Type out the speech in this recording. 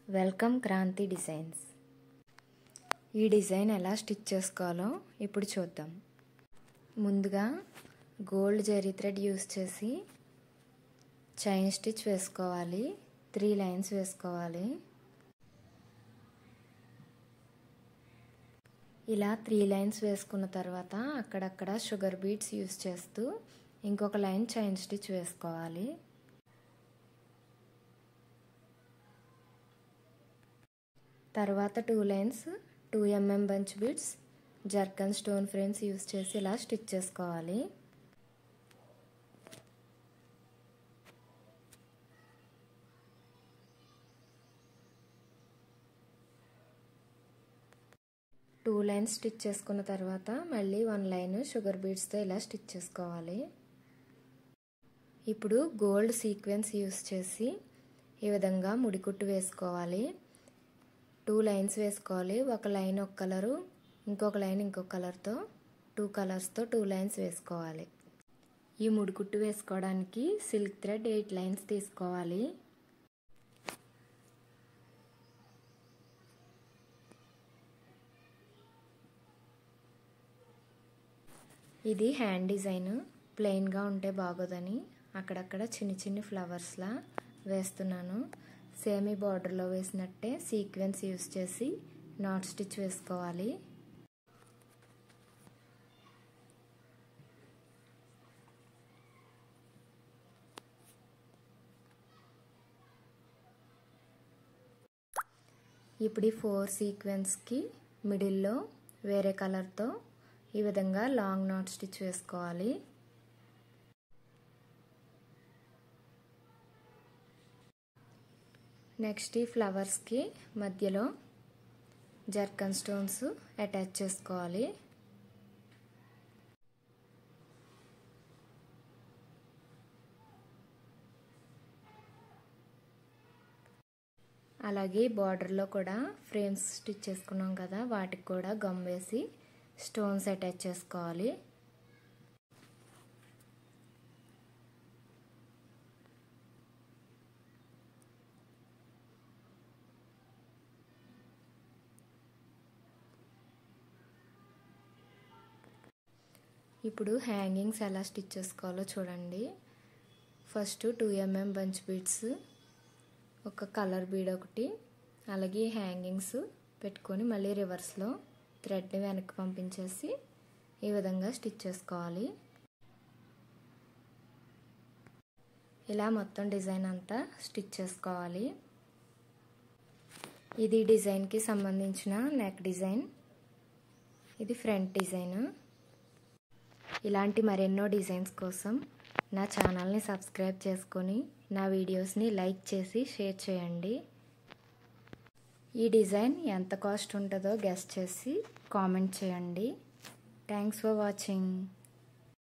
welcome Kranthi designs ఈ design ఎలా stitch చేసుకోవాలో ఇప్పుడు చూద్దాం ముందుగా గోల్డ్ జరీ థ్రెడ్ యూస్ చేసి చైన్ స్టిచ్ వేసుకోవాలి త్రీ లైన్స్ వేసుకోవాలి ఇలా త్రీ లైన్స్ వేసుకున్న తర్వాత అక్కడక్కడ షుగర్ బీట్స్ యూస్ చేస్తూ ఇంకొక లైన్ చైన్ స్టిచ్ వేసుకోవాలి తర్వాత two lines two MM bunch beads zircon stone frames use చేసి ఇలా స్టిచ్ చేసుకోవాలి టూ లైన్స్ స్టిచ్ చేసుకున్న తర్వాత మళ్ళీ వన్ లైన్ షుగర్ బీడ్స్తో ఇలా స్టిచ్ చేసుకోవాలి ఇప్పుడు గోల్డ్ సీక్వెన్స్ యూస్ చేసి ఈ విధంగా ముడికుట్టు వేసుకోవాలి టూ లైన్స్ వేసుకోవాలి ఒక లైన్ ఒక కలరు ఇంకొక లైన్ ఇంకొక కలర్తో టూ కలర్స్తో టూ లైన్స్ వేసుకోవాలి ఈ ముడికుట్టు వేసుకోవడానికి సిల్క్ థ్రెడ్ ఎయిట్ లైన్స్ తీసుకోవాలి ఇది హ్యాండ్ డిజైన్ ప్లెయిన్గా ఉంటే బాగోదని అక్కడక్కడ చిన్ని చిన్ని ఫ్లవర్స్లా వేస్తున్నాను సేమీ బార్డర్లో వేసినట్టే సీక్వెన్స్ యూస్ చేసి నాట్ స్టిచ్ వేసుకోవాలి ఇప్పుడు ఈ ఫోర్ సీక్వెన్స్కి మిడిల్లో వేరే కలర్తో ఈ విధంగా లాంగ్ నాట్ స్టిచ్ వేసుకోవాలి నెక్స్ట్ ఈ ఫ్లవర్స్కి మధ్యలో జర్కన్ స్టోన్స్ అటాచ్ చేసుకోవాలి అలాగే బార్డర్లో కూడా ఫ్రేమ్స్ స్టిచ్ చేసుకున్నాం కదా వాటికి కూడా గమ్ వేసి స్టోన్స్ అటాచ్ చేసుకోవాలి ఇప్పుడు హ్యాంగింగ్స్ ఎలా స్టిచ్ చేసుకోవాలో చూడండి first two MM bunch beads ఒక కలర్ బీడ్ ఒకటి అలాగే హ్యాంగింగ్స్ పెట్టుకొని మళ్ళీ రివర్స్లో థ్రెడ్ని వెనక్కి పంపించేసి ఈ విధంగా స్టిచ్ చేసుకోవాలి ఇలా మొత్తం డిజైన్ అంతా స్టిచ్ చేసుకోవాలి ఇది డిజైన్కి సంబంధించిన నెక్ డిజైన్ ఇది ఫ్రంట్ డిజైన్ ఇలాంటి మరెన్నో డిజైన్స్ కోసం నా ఛానల్ని సబ్స్క్రైబ్ చేసుకొని నా వీడియోస్ని లైక్ చేసి షేర్ చేయండి ఈ డిజైన్ ఎంత కాస్ట్ ఉంటుందో గెస్ట్ చేసి కామెంట్ చేయండి థ్యాంక్స్ ఫర్ వాచింగ్